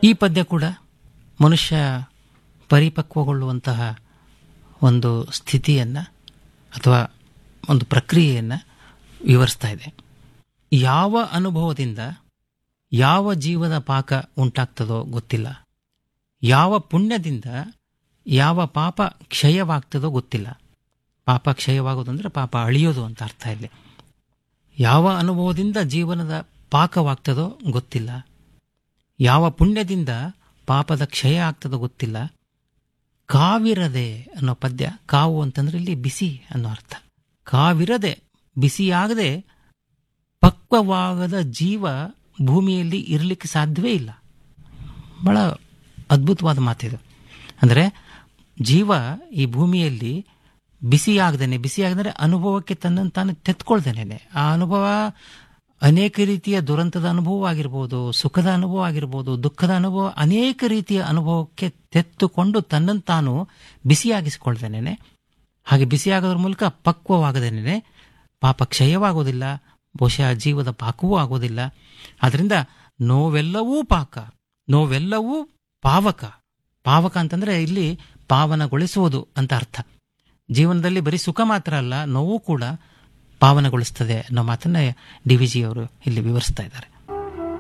ಈ ಪದ್ಯ ಕೂಡ ಮನುಷ್ಯ ಪರಿಪಕ್ವಗೊಳ್ಳುವಂತಹ ಒಂದು ಸ್ಥಿತಿಯನ್ನು ಅಥವಾ ಒಂದು ಪ್ರಕ್ರಿಯೆಯನ್ನು ವಿವರಿಸ್ತಾ ಇದೆ ಯಾವ ಅನುಭವದಿಂದ ಯಾವ ಜೀವದ ಪಾಕ ಉಂಟಾಗ್ತದೋ ಗೊತ್ತಿಲ್ಲ ಯಾವ ಪುಣ್ಯದಿಂದ ಯಾವ ಪಾಪ ಕ್ಷಯವಾಗ್ತದೋ ಗೊತ್ತಿಲ್ಲ ಪಾಪ ಕ್ಷಯವಾಗೋದು ಅಂದರೆ ಪಾಪ ಅಳಿಯೋದು ಅಂತ ಅರ್ಥ ಇಲ್ಲಿ ಯಾವ ಅನುಭವದಿಂದ ಜೀವನದ ಪಾಕವಾಗ್ತದೋ ಗೊತ್ತಿಲ್ಲ ಯಾವ ಪುಣ್ಯದಿಂದ ಪಾಪದ ಕ್ಷಯ ಆಗ್ತದೋ ಗೊತ್ತಿಲ್ಲ ಕಾವಿರದೆ ಅನ್ನೋ ಪದ್ಯ ಕಾವು ಅಂತಂದ್ರೆ ಇಲ್ಲಿ ಬಿಸಿ ಅನ್ನೋ ಅರ್ಥ ಕಾವಿರದೆ ಬಿಸಿಯಾಗದೆ ಪಕ್ವವಾಗದ ಜೀವ ಭೂಮಿಯಲ್ಲಿ ಇರಲಿಕ್ಕೆ ಸಾಧ್ಯವೇ ಇಲ್ಲ ಬಹಳ ಅದ್ಭುತವಾದ ಮಾತಿದು ಅಂದರೆ ಜೀವ ಈ ಭೂಮಿಯಲ್ಲಿ ಬಿಸಿಯಾಗದೇನೆ ಬಿಸಿಯಾಗದರೆ ಅನುಭವಕ್ಕೆ ತನ್ನನ್ನು ತಾನು ತೆತ್ಕೊಳ್ದೇನೆ ಆ ಅನುಭವ ಅನೇಕ ರೀತಿಯ ದುರಂತದ ಅನುಭವ ಆಗಿರ್ಬೋದು ಸುಖದ ಅನುಭವ ಆಗಿರ್ಬೋದು ದುಃಖದ ಅನುಭವ ಅನೇಕ ರೀತಿಯ ಅನುಭವಕ್ಕೆ ತೆತ್ತುಕೊಂಡು ತನ್ನನ್ನು ತಾನು ಬಿಸಿಯಾಗಿಸಿಕೊಳ್ದೇನೆ ಹಾಗೆ ಬಿಸಿಯಾಗೋದ್ರ ಮೂಲಕ ಪಕ್ವವಾಗದೇನೆ ಪಾಪ ಕ್ಷಯವಾಗೋದಿಲ್ಲ ಬಹುಶಃ ಜೀವದ ಪಾಕವೂ ಆಗೋದಿಲ್ಲ ಅದರಿಂದ ನೋವೆಲ್ಲವೂ ಪಾಕ ನೋವೆಲ್ಲವೂ ಪಾವಕ ಪಾವಕ ಅಂತಂದ್ರೆ ಇಲ್ಲಿ ಪಾವನಗೊಳಿಸುವುದು ಅಂತ ಅರ್ಥ ಜೀವನದಲ್ಲಿ ಬರೀ ಸುಖ ಮಾತ್ರ ಅಲ್ಲ ನೋವು ಕೂಡ ಪಾವನಗೊಳಿಸ್ತದೆ ಅನ್ನೋ ಮಾತನ್ನ ಡಿ ವಿ ಜಿ ಅವರು ಇಲ್ಲಿ ವಿವರಿಸ್ತಾ ಇದ್ದಾರೆ